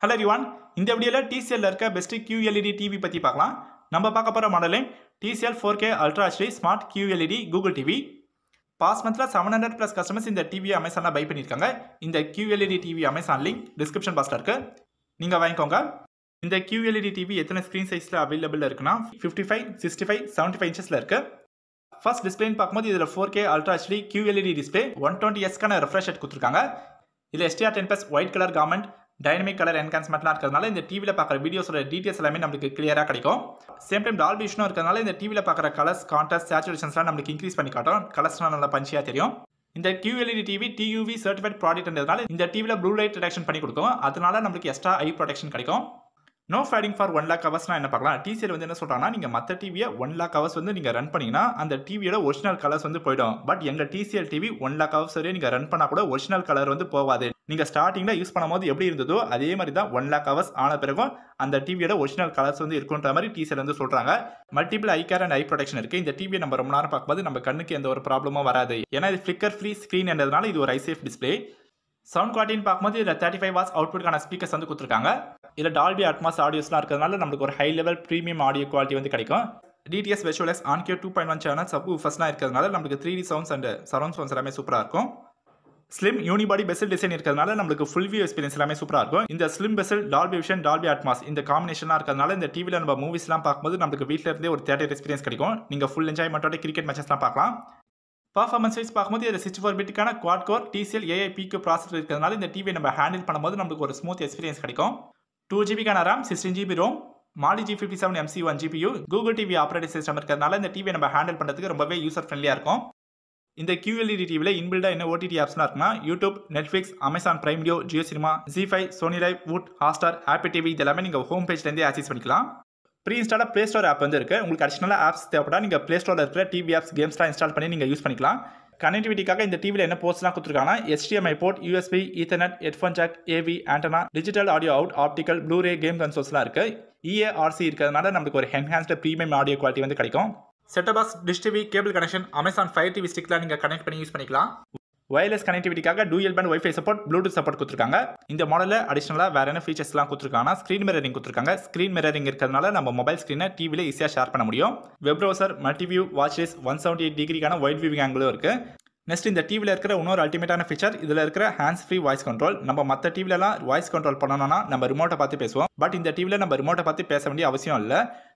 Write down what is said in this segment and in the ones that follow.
hello ரிவான் இந்த வீடியோவில் டிசிஎல்ல இருக்க பெஸ்ட் QLED டிவி பற்றி பார்க்கலாம் நம்ம பார்க்க போகிற மாடலே TCL four K ultra HD smart QLED Google TV past மந்த்தில் செவன் ஹண்ட்ரட் ப்ளஸ் கஸ்டமர்ஸ் இந்த டிவியை அமேசானில் பை பண்ணியிருக்காங்க இந்த QLED TV Amazon link description பாக்ஸில் இருக்குது நீங்கள் வாங்கிக்கோங்க இந்த QLED டிவி எத்தனை ஸ்க்ரீன் சைஸில் அவைலபிள் இருக்குன்னா fifty five sixty five seventy five இன்ச்சஸில் இருக்குது ஃபர்ஸ்ட் டிஸ்பிளேன்னு பார்க்கும்போது இதில் four K ultra HD QLED display one twenty எஸ்க்கான ரெஃப்ரெஷ் ரேட் கொடுத்துருக்காங்க இதில் SDR ten plus white colour garment dynamic colour என்கான்ஸ்மெண்ட்லாம் இருக்கிறதுனால இந்த டிவியில் பார்க்குற வீடியோஸோட டீட்டெயில்ஸ் எல்லாமே நமக்கு கிளியராக கிடைக்கும் சேம் டைம் டால்பி விஷனும் இருக்கிறதுனால இந்த டிவியில் பார்க்குற கலர்ஸ் கான்ட்ராஸ்ட் சேச்சுரேஷன்ஸ்லாம் நமக்கு இன்க்ரீஸ் பண்ணி காட்டும் கலர்ஸ்லாம் நல்லா பஞ்சியாக தெரியும் இந்த QLED டிவி டியூவி சர்டிஃபைட் ப்ராடக்ட்ன்றதுனால இந்த டிவியில் ப்ளூ லைட் ரிடக்ஷன் பண்ணி கொடுக்கும் அதனால நம்மளுக்கு எக்ஸ்ட்ரா ஐ ப்ரொடெக்ஷன் கிடைக்கும் no fading for one lakh ஹவர்ஸ்னா என்ன பார்க்கலாம் டிசிஎல் வந்து என்ன சொல்கிறாங்கன்னா நீங்கள் மற்ற டிவியை ஒன் லேக் ஹவர்ஸ் வந்து நீங்கள் ரன் பண்ணீங்கன்னா அந்த டிவியோட ஒரிஜினல் கலர்ஸ் வந்து போயிடும் பட் எங்கள் TCL TV one lakh hours வரையும் நீங்கள் ரன் பண்ணால் கூட ஒரிஜினல் கலர் வந்து போகாது நீங்கள் ஸ்டார்டிங்கில் யூஸ் பண்ணும்போது எப்படி இருந்ததோ அதே மாதிரி தான் ஒன் லேக் ஹவர்ஸ் ஆன பிறகும் அந்த டிவியோட ஒரிஜினல் கலர்ஸ் வந்து இருக்குன்ற மாதிரி டிசிஎல் வந்து சொல்கிறாங்க multiple eye care and eye protection இருக்குது இந்த டிவியை நம்ம ரொம்ப நேரம் பார்க்கும்போது நம்ம கண்ணுக்கு எந்த ஒரு ப்ராப்ளமும் வராது ஏன்னா இது ஃப்ளிக்கர் ஃப்ரீ ஸ்க்ரீன் என்றதுனால இது ஒரு ஐசேஃப் டிஸ்பிளே சவுண்ட் குவாலிட்டின்னு பார்க்கும்போது இதில் தேர்ட்டி ஃபைவ் வாட்ஸ் அவுட்புட்கான ஸ்பீக்கர்ஸ் வந்து கொடுத்துருக்காங்க இதில் டால்பி அட்மாஸ் ஆடியோஸ்லாம் இருக்கிறதுனால நம்மளுக்கு ஒரு high level premium audio quality வந்து கிடைக்கும் டிடிஎஸ் வெச்சுவலஸ் Onkyo two point one channel sub ஃபஸ்ட்லாம் இருக்கிறதுனால நம்மளுக்கு three D sounds and surround sounds எல்லாமே சூப்பராக இருக்கும் ஸ்லிம் யூனிபாடி பெசல் டிசைன் இருக்கிறதுனால நம்மளுக்கு ஃபுல் வியூ எக்ஸ்பீரியன்ஸ் எல்லாமே சூப்பராக இருக்கும் இந்த slim bezel Dolby Vision Dolby Atmos இந்த காம்பினேஷனாக இருக்கிறதுனால இந்த டிவியில் நம்ம மூவிஸ்லாம் பார்க்கும்போது நம்மளுக்கு வீட்டில் இருந்தே ஒரு தேட்டர் எக்ஸ்பீரியன்ஸ் கிடைக்கும் நீங்கள் ஃபுல் என்ஜாய்மெண்ட்டோட கிரிக்கெட் மேட்சஸ்லாம் பார்க்கலாம் பர்ஃபார்மன்ஸ் வைஸ் பார்க்கும்போது இதில் சிக்ஸ் ஃபோர் பிட்டுக்கான quad core TCL AI PQ processor இருக்கிறதுனால இந்த டிவியை நம்ம ஹேண்டில் பண்ணும்போது நமக்கு ஒரு ஸ்மூத் எக்ஸ்பீரியன்ஸ் கிடைக்கும் டூ ஜிபிக்கான RAM sixteen GB ROM Mali G fifty seven MC one GPU Google TV operating system இருக்கிறதுனால இந்த டிவியை நம்ம ஹேண்டில் பண்ணுறதுக்கு ரொம்பவே யூசர் ஃப்ரெண்ட்லியாக இருக்கும் இந்த QLED டிவியில் இன்பில்டாக என்ன ஓடிடி ஆப்ஸ்லாம் இருக்குன்னா YouTube Netflix Amazon Prime Video Jio cinema Zee five Sony LIV Voot Hotstar Apple TV இது எல்லாமே நீங்கள் ஹோம் பேஜ்லேருந்தே ஆக்சஸ் பண்ணிக்கலாம் ப்ரீ இன்ஸ்டாலாக ப்ளே ஸ்டோர் ஆப் வந்து இருக்குது உங்களுக்கு அடிஷனலாக ஆப்ஸ் தேவைப்பட்டா நீங்கள் ப்ளே ஸ்டோரில் இருக்கிற டிவி ஆப்ஸ் கேம்ஸ்லாம் இன்ஸ்டால் பண்ணி நீங்கள் யூஸ் பண்ணிக்கலாம் கனெக்டிவிட்டிக்காக இந்த டிவியில் என்ன போர்ட்ஸ்லாம் கொடுத்துருக்காங்கன்னா HDMI port USB Ethernet headphone jack AV antenna digital audio out optical blu ray game கன்சோல்ஸ்லாம் இருக்குது இஏஆர்சி இருக்கிறதுனால நமக்கு ஒரு என்ஹான்ஸ்டு ப்ரீமியம் ஆடியோ குவாலிட்டி வந்து கிடைக்கும் setup box dish TV cable connection Amazon fire TV ஸ்டிக்லாம் நீங்கள் கனெக்ட் பண்ணி யூஸ் பண்ணிக்கலாம் வயர்லெஸ் கனெக்டிவிட்டிக்காக dual band WiFi support Bluetooth support கொடுத்துருக்காங்க இந்த மாடலில் அடிஷனலாக வேற என்ன ஃபீச்சர்ஸ்லாம் கொடுத்துருக்காங்கன்னா ஸ்க்ரீன் மிரரிங் கொடுத்துருக்காங்க ஸ்க்ரீன் மிரரிங் இருக்கிறதுனால நம்ம மொபைல் ஸ்க்ரீனை டிவியில் ஈஸியாக ஷேர் பண்ண முடியும் web browser multiview watches one seventy eight டிகிரிக்கான ஒயிட் வியூவிங் ஆங்கிளும் இருக்குது நெக்ஸ்ட் இந்த டிவியில் இருக்கிற இன்னொரு அல்டிமேட்டான ஃபீச்சர் இதில் இருக்கிற ஹேண்ட்ஸ் ஃப்ரீ வாய்ஸ் கண்ட்ரோல் நம்ம மற்ற டிவிலலாம் வாய்ஸ் கண்ட்ரோல் பண்ணணும்னா நம்ம ரிமோட்டை பார்த்து பேசுவோம் பட் இந்த டிவியில் நம்ம ரிமோட்டை பார்த்து பேச வேண்டிய அவசியம் இல்லை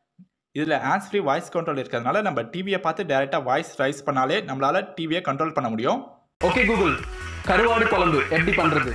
இதில் ஹேண்ட்ஸ் ஃப்ரீ வாய்ஸ் கண்ட்ரோல் இருக்கிறதுனால நம்ம டிவியை பார்த்து டேரெக்டாக வாய்ஸ் ரைஸ் பண்ணாலே நம்மளால் டிவியை கண்ட்ரோல் பண்ண முடியும் ஓகே கூகுள் கருவாடு குழம்பு எப்படி பண்றது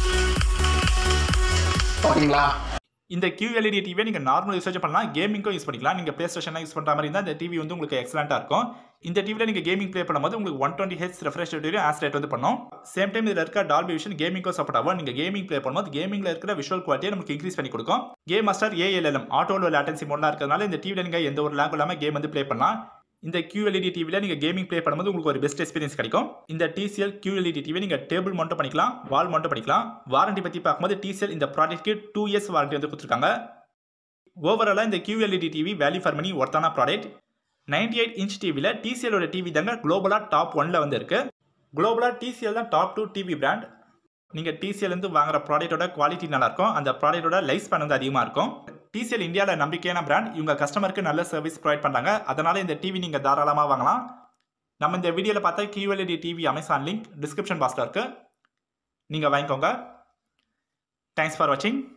பாத்தீங்களா இந்த QLED டிவியை நீங்கள் நார்மல் யூசேஜ் பண்ணலாம் கேமிங்க்கும் யூஸ் பண்ணிக்கலாம் நீங்கள் ப்ளே ஸ்டேஷன்லாம் யூஸ் பண்ணுற மாதிரி இருந்தால் இந்த டிவி வந்து உங்களுக்கு எக்ஸலண்ட்டாக இருக்கும் இந்த டிவியில் நீங்கள் கேமிங் ப்ளே பண்ணும்போது உங்களுக்கு ஒன் டுவெண்ட்டி ஹெச் ரெஃப்ரெஷ் ரேட்டையும் ஆஸ் ரேட் வந்து பண்ணும் சேம் டைம் இதில் இருக்க டால்பி விஷன் கேமிங்க்கும் சப்போர்ட் ஆகும் நீங்கள் கேமிங் ப்ளே பண்ணும்போது கேமிங்கில் இருக்கிற விஷுவல் குவாலிட்டியை நமக்கு இன்க்ரீஸ் பண்ணி கொடுக்கும் கேம் மாஸ்டர் ஏஎல்எல்எம் ஆட்டோவில் லேட்டன்சி மோட்லாம் இருக்கிறதுனால இந்த டிவியில் நீங்கள் எந்த ஒரு லேக் இல்லாமல் கேம் வந்து ப்ளே பண்ணலாம் இந்த QLED டிவியில் நீங்கள் கேமிங் ப்ளே பண்ணும்போது உங்களுக்கு ஒரு பெஸ்ட் எக்ஸ்பீரியன்ஸ் கிடைக்கும் இந்த TCL QLED டிவி நீங்கள் டேபிள் மவுண்ட் பண்ணிக்கலாம் வால் மவுண்ட் பண்ணிக்கலாம் வாரண்டி பற்றி பார்க்கும்போது TCL இந்த ப்ராடக்ட்க்கு டூ இயர்ஸ் வாரண்டி வந்து கொடுத்துருக்காங்க ஓவராலாக இந்த QLED TV value for money ஒர்த்தான ப்ராடக்ட் நைன்டி எயிட் இன்ச் டிவியில் டிசிஎலோட டிவி தாங்க குளோபலாக டாப் ஒன்ல வந்து இருக்கு குளோபலாக டிசிஎல் தான் டாப் டூ டிவி பிராண்ட் நீங்கள் டிசிஎல்லேருந்து வாங்குற ப்ராடக்ட்டோட குவாலிட்டி நல்லாயிருக்கும் அந்த ப்ராடக்ட்டோட லைஃப் ஸ்பேன் வந்து அதிகமாக இருக்கும் டிசிஎல் இந்தியாவில் நம்பிக்கையான பிராண்ட் இவங்க கஸ்டமருக்கு நல்ல சர்வீஸ் ப்ரொவைட் பண்ணுறாங்க அதனால இந்த டிவி நீங்கள் தாராளமாக வாங்கலாம் நம்ம இந்த வீடியோவில் பார்த்தா QLED TV Amazon link description பாக்ஸில் இருக்குது நீங்கள் வாங்கிக்கோங்க தேங்க்ஸ் ஃபார் வாட்சிங்